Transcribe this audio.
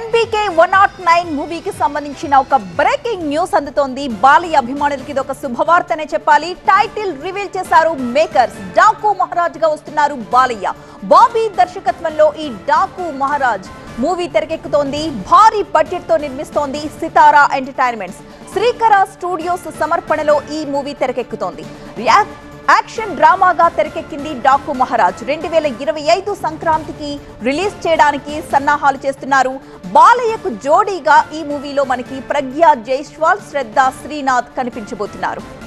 NBK one not nine మూవీకి సంబంధించిన ఒక బ్రేకింగ్ న్యూస్ అందుతోంది బాలి అభిమానులకి ఇది ఒక శుభవార్తనే చెప్పాలి టైటిల్ రివీల్ చేశారు మేకర్స్ డాకు మహారాజ్ గా వస్తున్నారు బాలయ్య బాబీ దర్శకత్వంలో ఈ డాకు మహారాజ్ మూవీ తెరకెక్కుతోంది భారీ బడ్జెట్ తో నిర్మిస్తోంది సితారా ఎంటర్టైన్మెంట్స్ శ్రీకర స్టూడియోస్ సమర్పణలో ఈ మూవీ తెరకెక్కుతోంది రియా- యాక్షన్ డ్రామాగా తెరకెక్కింది డాకు మహారాజ్ రెండు వేల ఇరవై ఐదు సంక్రాంతికి రిలీజ్ చేయడానికి సన్నాహాలు చేస్తున్నారు బాలయ్యకు జోడీగా ఈ మూవీలో మనకి ప్రజ్ఞా జైస్వాల్ శ్రద్ధ శ్రీనాథ్ కనిపించబోతున్నారు